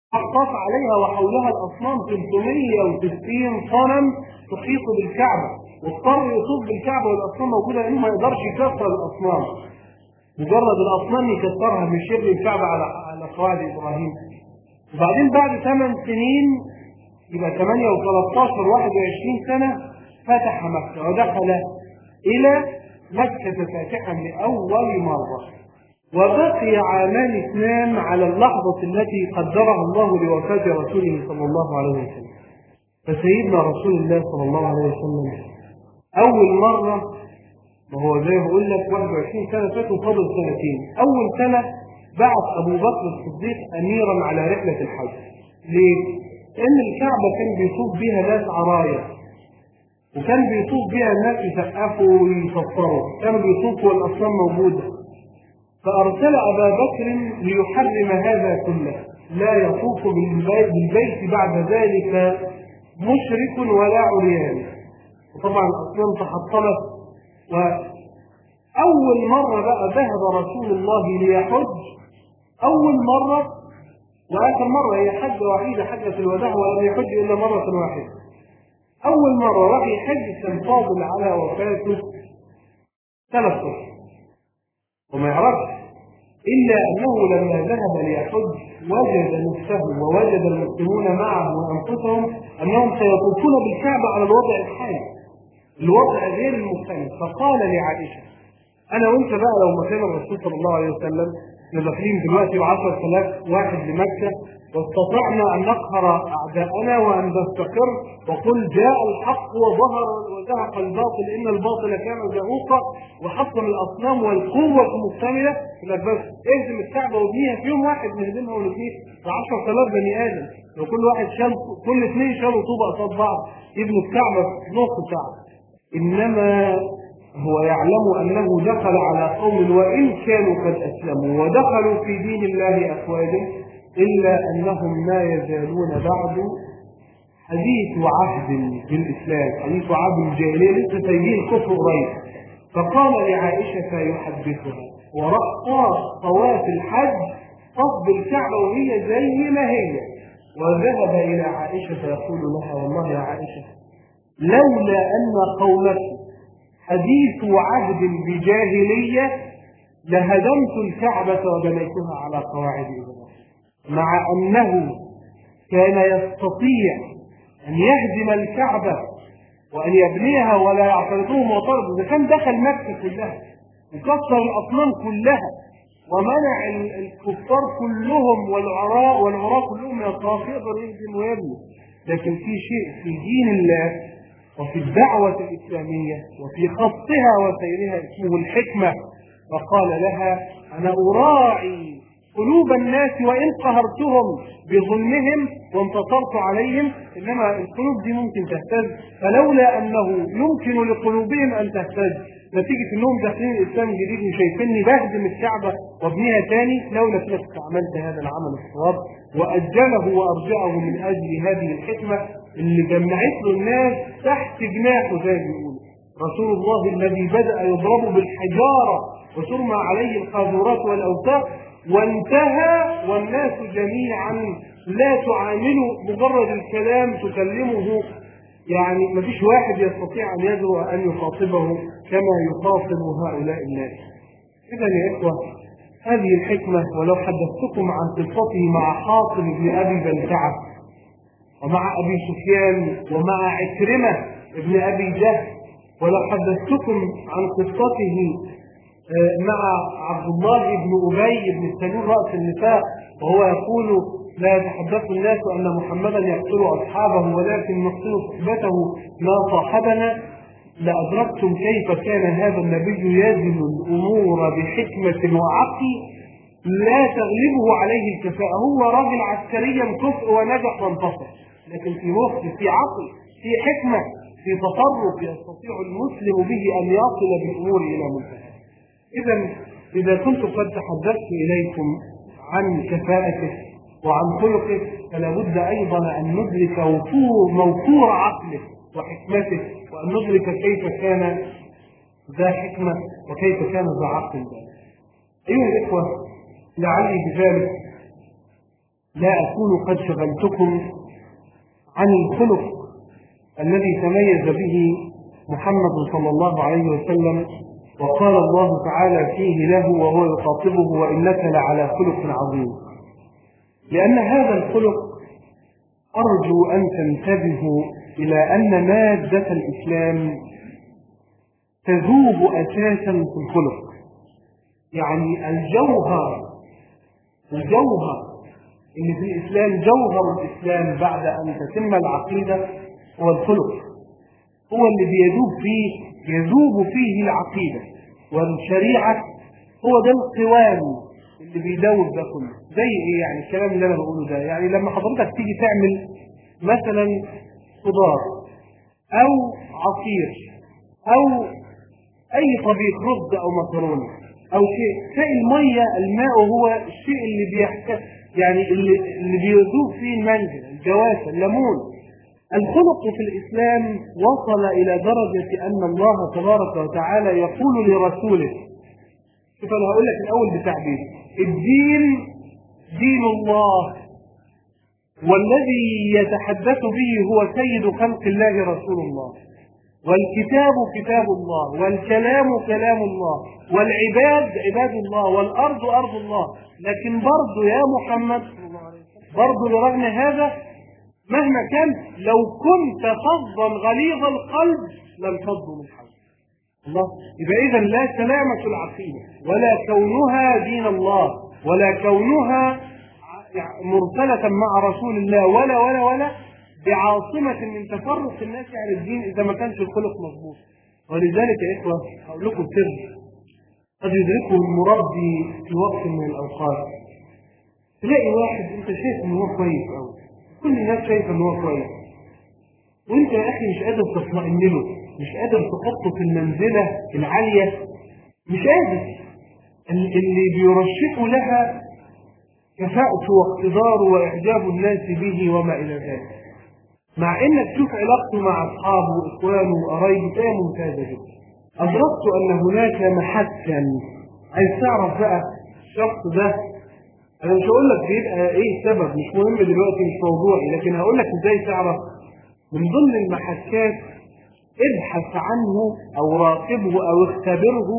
طاف عليها وحولها الاصنام 360 صنم تحيط بالكعبه واضطر يطوف بالكعبه والاصنام موجوده لانه ما يقدرش يكسر الاصنام مجرد الاصنام يكسرها مش يبني الكعبه على على قواعد ابراهيم وبعدين بعد ثمان سنين يبقى 8 و13 21 سنه فتح مكه ودخل الى مكه فاتحا لاول مره وبقي عامان اثنان على اللحظة التي قدرها الله لوفاة رسوله صلى الله عليه وسلم فسيدنا رسول الله صلى الله عليه وسلم أول مرة وهو زي ما بقول لك 21 سنة فاتوا فاضل سنتين أول سنة بعث أبو بكر الصديق أميرا على رحلة الحج ليه؟ لأن الكعبة كان بيطوف بها ناس عرايا وكان بيطوف بها الناس يسقفوا ويصفروا كانوا بيطوفوا والأصنام موجودة فأرسل أبا بكر ليحرم هذا كله لا يطوف بالبيت, بالبيت بعد ذلك مشرك ولا عريان وطبعا الأصنام تحطمت وأول مرة بقى ذهب رسول الله ليحج أول مرة وآخر مرة هي حجة وحيدة حجة الوداع ولم يحج إلا مرة واحدة أول مرة راح يحج كان فاضل على وفاته ثلاث أشهر وما يعرفش إلا أنه لما ذهب ليحج وجد نفسه ووجد المسلمون معه وأنفسهم أنهم سيطوفون بالكعبة على الوضع الحالي الوضع غير المختلف فقال لعائشة أنا وأنت بقى لو مكان الرسول صلى الله عليه وسلم احنا داخلين دلوقتي ب 10000 واحد لمكة واستطعنا أن نقهر أعداءنا وأن نستقر وقل جاء الحق وظهر وزهق الباطل إن الباطل كان زهوقا وحطم الأصنام والقوة مكتملة يقول لك بس اهزم الكعبة وابنيها في يوم واحد نهزمها ونبنيها ب 10000 بني آدم لو كل واحد شال كل اثنين شالوا طوبة قصاد بعض يبنوا الكعبة في نص ساعة إنما هو يعلم أنه دخل على قوم وإن كانوا قد أسلموا ودخلوا في دين الله أفواجا إلا أنهم ما يزالون بعد حديث عهد بالإسلام حديث عهد الجاهلية لسه سايبين الكفر قريب فقال لعائشة يحدثها ورأى طواف الحج طف بالكعبة وهي زي ما هي وذهب إلى عائشة يقول لها والله يا عائشة لولا أن قومك حديث عهد بجاهلية لهدمت الكعبة وبنيتها على قواعد إبراهيم مع أنه كان يستطيع أن يهدم الكعبة وأن يبنيها ولا يعترضوه معترض إذا كان دخل مكة كلها وكسر الأصنام كلها ومنع الكفار كلهم والعراء والعراء كلهم من الطواف يقدر يهدم ويبني لكن في شيء في دين الله وفي الدعوة الإسلامية وفي خطها وسيرها اسمه الحكمة فقال لها أنا أراعي قلوب الناس وإن قهرتهم بظلمهم وانتصرت عليهم إنما القلوب دي ممكن تهتز فلولا أنه يمكن لقلوبهم أن تهتز نتيجة أنهم داخلين الإسلام جديد وشايفيني بهدم الكعبة وابنيها تاني لولا كنت استعملت هذا العمل الصواب وأجله وأرجعه من أجل هذه الحكمة اللي جمعت له الناس تحت جناحه زي ما بيقولوا رسول الله الذي بدأ يضرب بالحجارة وترمى عليه القاذورات والأوساق وانتهى والناس جميعا لا تعامله مجرد الكلام تكلمه يعني ما فيش واحد يستطيع أن يجرؤ أن يخاطبه كما يخاطب هؤلاء الناس إذا يا إخوة هذه الحكمة ولو حدثتكم عن قصته مع حاطب بن أبي بلتعة ومع أبي سفيان ومع عكرمة بن أبي جهل ولو حدثتكم عن قصته مع عبد الله بن أبي بن سلول رأس النفاق وهو يقول لا يتحدث الناس أن محمدا يقتل أصحابه ولكن نقتل صحبته ما صاحبنا لأدركتم كيف كان هذا النبي يزن الأمور بحكمة وعقل لا تغلبه عليه الكفاءة هو راجل عسكريا كفء ونجح وانتصر لكن في مخ في عقل في حكمة في تصرف يستطيع المسلم به أن يصل بالأمور إلى منتهى إذا إذا كنت قد تحدثت إليكم عن كفاءته وعن خلقه فلا بد أيضا أن ندرك وفور موفور عقله وحكمته وأن ندرك كيف كان ذا حكمة وكيف كان ذا عقل أيها الإخوة لعلي بذلك لا أكون قد شغلتكم عن الخلق الذي تميز به محمد صلى الله عليه وسلم وقال الله تعالى فيه له وهو يخاطبه وإنك لعلى خلق عظيم لأن هذا الخلق أرجو أن تنتبهوا إلى أن مادة الإسلام تذوب أساسا في الخلق يعني الجوهر الجوهر اللي في الإسلام جوهر الإسلام بعد أن تتم العقيدة هو الخلق هو اللي بيذوب فيه يذوب فيه العقيدة والشريعة هو ده القوام اللي بيدوب ده كله زي ايه يعني الكلام اللي انا بقوله ده يعني لما حضرتك تيجي تعمل مثلا خضار او عصير او اي طبيخ رز او مكرونه او شيء تلاقي الميه الماء هو الشيء اللي بيحتاج يعني اللي, اللي بيذوب فيه المنزل الجوافه الليمون الخلق في الإسلام وصل إلى درجة أن الله تبارك وتعالى يقول لرسوله شوف أنا هقول لك الأول بتعبير الدين دين الله والذي يتحدث به هو سيد خلق الله رسول الله والكتاب كتاب الله والكلام كلام الله والعباد عباد الله والأرض أرض الله لكن برضه يا محمد برضه لرغم هذا مهما كان لو كنت فظا غليظ القلب لانفضوا من حولك الله يبقى اذا لا سلامة العقيدة ولا كونها دين الله ولا كونها مرسلة مع رسول الله ولا ولا ولا بعاصمة من تفرق الناس عن الدين إذا ما كانش الخلق مظبوط ولذلك يا إخوة أقول لكم سر قد يدركه المربي في وقت من الأوقات تلاقي واحد أنت شايف إن هو كويس أوي كل الناس شايفة إن هو كويس وأنت يا أخي مش قادر تطمئن له مش قادر تحطه في المنزلة العالية مش قادر اللي بيرشحه لها كفاءته واقتداره وإعجاب الناس به وما إلى ذلك مع انك تشوف علاقته مع اصحابه واخوانه وقرايبه تلاقيها ممتازه جدا. ادركت ان هناك محكا عايز تعرف بقى الشخص ده انا مش هقول لك بيبقى ايه السبب مش مهم دلوقتي مش موضوعي لكن هقول لك ازاي تعرف من ضمن المحكات ابحث عنه او راقبه او اختبره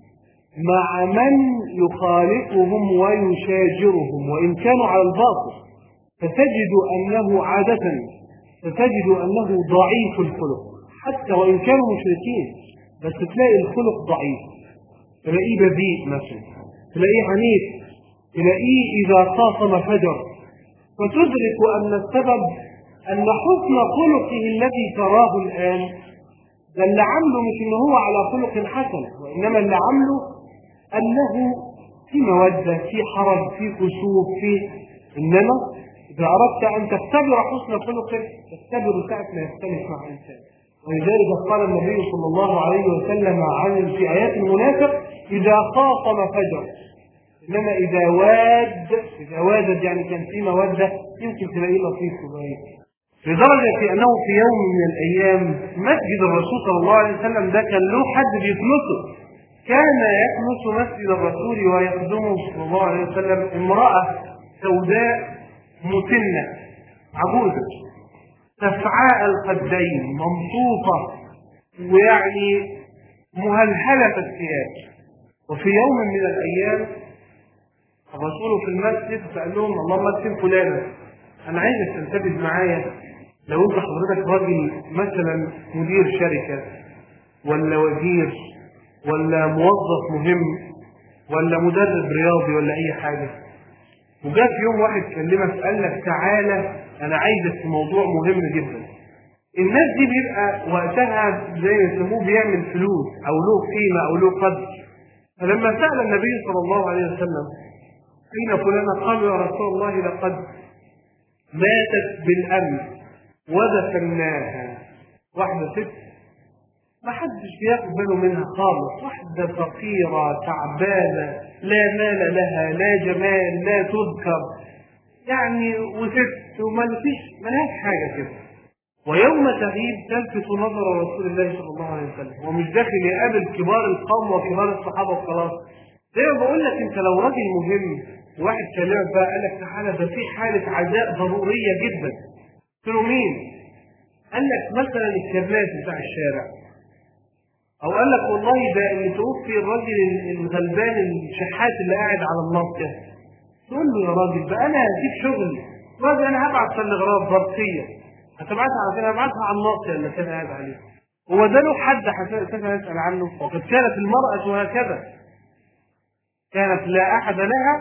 مع من يخالفهم ويشاجرهم وان كانوا على الباطل فتجد انه عاده فتجد انه ضعيف الخلق حتى وان كانوا مشركين بس تلاقي الخلق ضعيف تلاقيه بذيء مثلا تلاقيه عنيف تلاقيه اذا خاصم فجر فتدرك ان السبب ان حسن خلقه الذي تراه الان ده اللي عمله مش ان هو على خلق حسن وانما اللي عمله انه في موده في حرج في كسوف في انما إذا أردت أن تختبر حسن خلقك تختبر ساعة ما يختلف مع إنسان ولذلك قال النبي صلى الله عليه وسلم عن في آيات المنافق إذا خاصم فجر إنما إذا واد إذا وادت يعني كان في مودة يمكن تلاقيه لطيف وبعيد لدرجة أنه في يوم من الأيام مسجد الرسول صلى الله عليه وسلم ده كان له حد بيكنسه كان يكنس مسجد الرسول ويخدمه صلى الله عليه وسلم امرأة سوداء مسنة عجوزة تفعاء الخدين ممصوفة ويعني مهلهلة الثياب وفي يوم من الأيام الرسول في المسجد فقال لهم اللهم اكتب فلانا أنا عايزك تنتبه معايا لو أنت حضرتك راجل مثلا مدير شركة ولا وزير ولا موظف مهم ولا مدرب رياضي ولا أي حاجة وجاء في يوم واحد كلمك قال لك تعالى انا عايزك في موضوع مهم جدا الناس دي بيبقى وقتها زي ما يسموه بيعمل فلوس او له قيمه او له قدر فلما سال النبي صلى الله عليه وسلم حين فلان قالوا يا رسول الله لقد ماتت بالامس ودفناها واحده ست ما حدش بياخد باله منها خالص واحدة فقيرة تعبانة لا مال لها لا جمال لا تذكر يعني وست وما فيش ملهاش حاجة كده ويوم تغيب تلفت نظر رسول الله صلى الله عليه وسلم ومش داخل يقابل كبار القوم وكبار الصحابة وخلاص زي ما بقول لك انت لو راجل مهم واحد كلمك بقى قال لك تعالى ده في حاله عزاء ضروريه جدا قلت له مين؟ قال لك مثلا الكباس بتاع الشارع او قال لك والله ده اللي توفي الراجل الغلبان الشحات اللي قاعد على الناصيه تقول له يا راجل بقى انا هسيب شغلي راجل انا هبعت تلغراف برقيه هتبعتها على فين؟ هبعتها على الناصيه اللي كان قاعد عليه هو ده له حد اساسا يسال عنه وقد كانت المراه هكذا كانت لا احد لها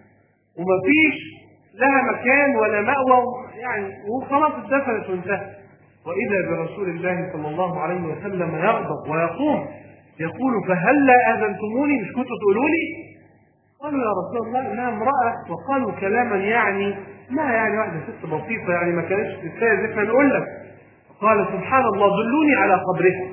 ومفيش لها مكان ولا مأوى يعني وخلاص اتدفنت وانتهت وإذا برسول الله صلى الله عليه وسلم يغضب ويقوم يقول فهلا آذنتموني مش كنتوا تقولوا لي؟ قالوا يا رسول الله انها امرأة وقالوا كلاما يعني ما يعني واحدة ست بسيطة يعني ما كانتش تستاهل احنا نقول لك قال سبحان الله دلوني على قبرها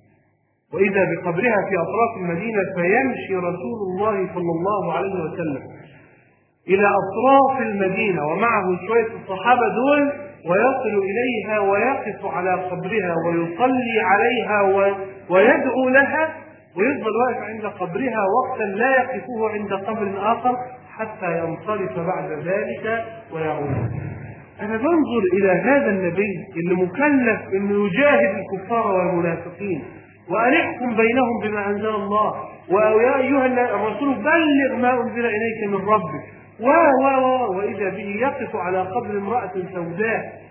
وإذا بقبرها في أطراف المدينة فيمشي رسول الله صلى الله عليه وسلم إلى أطراف المدينة ومعه شوية الصحابة دول ويصل إليها ويقف على قبرها ويصلي عليها و... ويدعو لها ويفضل واقف عند قبرها وقتا لا يقفه عند قبر آخر حتى ينصرف بعد ذلك ويعود أنا بنظر إلى هذا النبي اللي مكلف إنه يجاهد الكفار والمنافقين وأن يحكم بينهم بما أنزل الله ويا أيها الرسول بلغ ما أنزل إليك من ربك و و و وإذا به يقف على قبر امرأة سوداء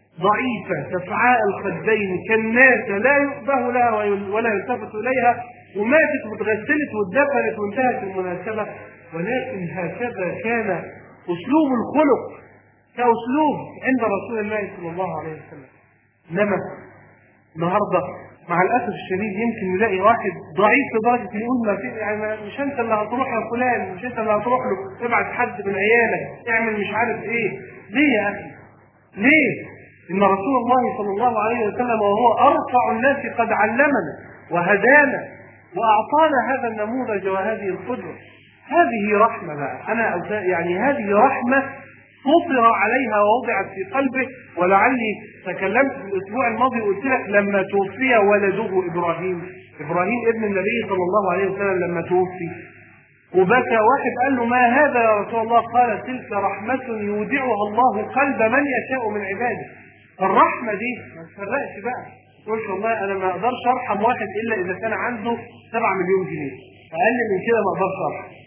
ضعيفة تفعاء الخدين كالناسة لا يؤبه لها ولا يلتفت إليها وماتت واتغسلت واتدفنت وانتهت المناسبة ولكن هكذا كان أسلوب الخلق كأسلوب عند رسول الله صلى الله عليه وسلم إنما النهارده مع الاسف الشديد يمكن نلاقي واحد ضعيف لدرجه ان يقول ما في يعني مش انت اللي هتروح يا فلان مش انت اللي هتروح له ابعت حد من عيالك اعمل مش عارف ايه ليه يا اخي؟ ليه؟ ان رسول الله صلى الله عليه وسلم وهو ارفع الناس قد علمنا وهدانا واعطانا هذا النموذج وهذه القدوه هذه رحمه بقى انا يعني هذه رحمه فطر عليها ووضعت في قلبه ولعلي تكلمت في الاسبوع الماضي وقلت لك لما توفي ولده ابراهيم ابراهيم ابن النبي صلى الله عليه وسلم لما توفي وبكى واحد قال له ما هذا يا رسول الله قال تلك رحمة يودعها الله قلب من يشاء من عباده الرحمة دي ما تفرقش بقى تقولش والله انا ما اقدرش ارحم واحد الا اذا كان عنده 7 مليون جنيه اقل من كده ما اقدرش ارحم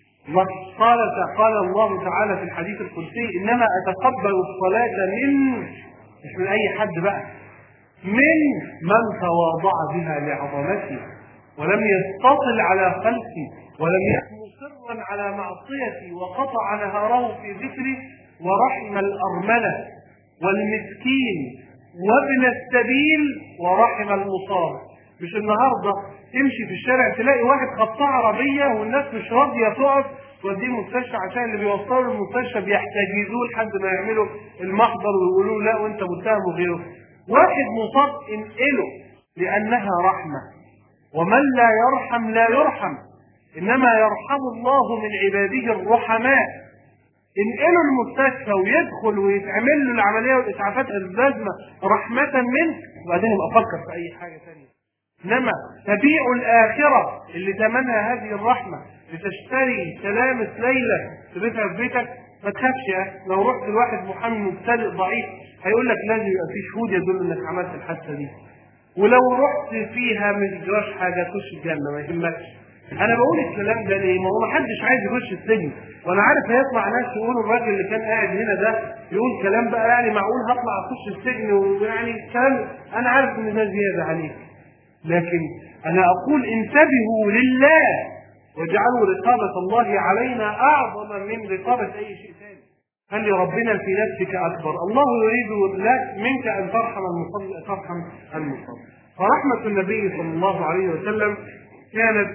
قال قال الله تعالى في الحديث القدسي انما اتقبل الصلاه من مش من اي حد بقى من من تواضع بها لعظمتي ولم يستطل على خلقي ولم يكن مصرا على معصيتي وقطع نهاره في ذكري ورحم الارمله والمسكين وابن السبيل ورحم المصاب مش النهارده تمشي في الشارع تلاقي واحد خطاه عربيه والناس مش راضيه تقف توديه المستشفى عشان اللي بيوصلوا المستشفى بيحتجزوه لحد ما يعملوا المحضر ويقولوا لا وانت متهم وغيره. واحد مصاب انقله لانها رحمه. ومن لا يرحم لا يرحم. انما يرحم الله من عباده الرحماء. انقله المستشفى ويدخل ويتعمل له العمليه والاسعافات اللازمه رحمه منه وبعدين يبقى فكر في اي حاجه ثانيه. انما تبيع الاخره اللي ثمنها هذه الرحمه لتشتري سلامة ليلة تبيتها في بيتك ما تخافش يا لو رحت لواحد محامي مبتدئ ضعيف هيقول لك لازم يبقى في شهود يدل انك عملت الحادثه دي ولو رحت فيها مش جراش حاجه تخش الجنه ما يهمكش انا بقول الكلام ده ليه؟ ما هو ما حدش عايز يخش السجن وانا عارف هيطلع ناس يقولوا الراجل اللي كان قاعد هنا ده يقول كلام بقى يعني معقول هطلع اخش السجن ويعني كلام انا عارف ان ده زياده عليك لكن انا اقول انتبهوا لله واجعلوا رقابة الله علينا أعظم من رقابة أي شيء ثاني. خلي ربنا في نفسك أكبر، الله يريد لك منك أن ترحم المصلي ترحم المصلي. فرحمة النبي صلى الله عليه وسلم كانت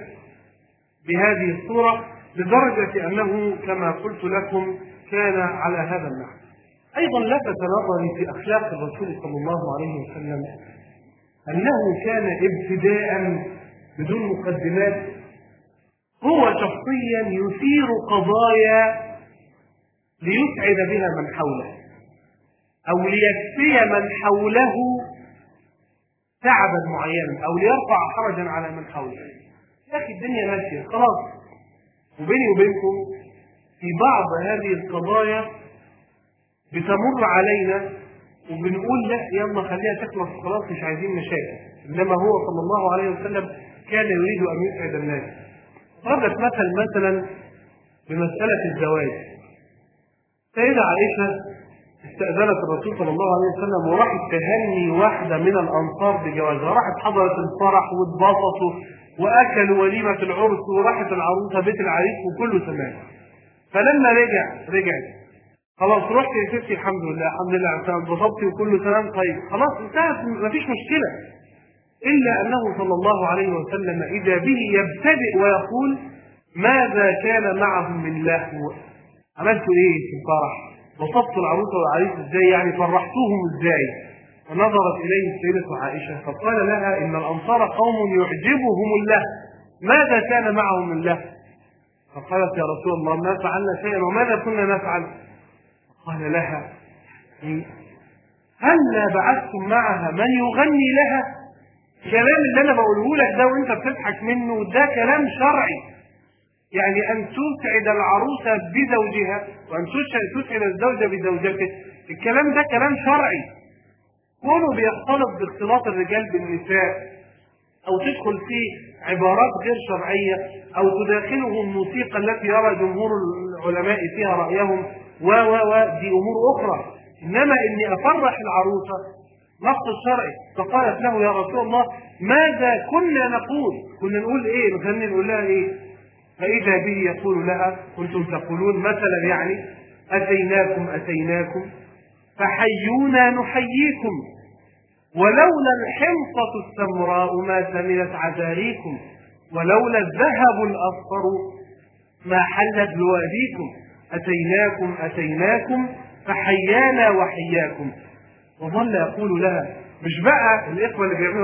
بهذه الصورة لدرجة أنه كما قلت لكم كان على هذا النحو. أيضا لفت نظري في أخلاق الرسول صلى الله عليه وسلم أنه كان ابتداء بدون مقدمات هو شخصيا يثير قضايا ليسعد بها من حوله او ليكفي من حوله تعبا معينا او ليرفع حرجا على من حوله يا اخي الدنيا ماشيه خلاص وبيني وبينكم في بعض هذه القضايا بتمر علينا وبنقول لا يلا خليها تخلص خلاص مش عايزين مشاكل انما هو صلى الله عليه وسلم كان يريد ان يسعد الناس ضربت مثل مثلا بمساله الزواج سيدة عائشة استأذنت الرسول صلى الله عليه وسلم وراحت تهني واحدة من الأنصار بجوازها، راحت حضرت الفرح واتبسطوا وأكلوا وليمة العرس وراحت العروسة بيت العريس وكله تمام. فلما رجع رجعت خلاص رحت يا ستي الحمد لله الحمد لله عشان اتبسطتي وكله تمام طيب خلاص انتهت مفيش مشكلة. إلا أنه صلى الله عليه وسلم إذا به يبتدئ ويقول ماذا كان معهم من لهو عملتوا ايه في الفرح؟ بسطتوا العروسه والعريس ازاي يعني فرحتوهم ازاي؟ فنظرت اليه السيده عائشه فقال لها ان الانصار قوم يعجبهم الله ماذا كان معهم من له؟ فقالت يا رسول الله ما فعلنا شيئا وماذا كنا نفعل؟ قال لها هل بعثتم معها من يغني لها؟ الكلام اللي انا بقوله لك ده وانت بتضحك منه ده كلام شرعي يعني أن تسعد العروسة بزوجها وأن تسعد الزوج بزوجته الكلام ده كلام شرعي كونه بيختلط باختلاط الرجال بالنساء أو تدخل فيه عبارات غير شرعية أو تداخله الموسيقى التي يرى جمهور العلماء فيها رأيهم و و و دي أمور أخرى إنما إني أفرح العروسة نص الشرعي فقالت له يا رسول الله ماذا كنا نقول كنا نقول ايه مثلا نقول لها ايه فإذا به يقول لها كنتم تقولون مثلا يعني أتيناكم أتيناكم فحيونا نحييكم ولولا الحنطة السمراء ما سمنت عذاريكم ولولا الذهب الأصفر ما حلت بواديكم أتيناكم أتيناكم فحيانا وحياكم وظل يقول لها مش بقى الإخوة اللي بيعملوا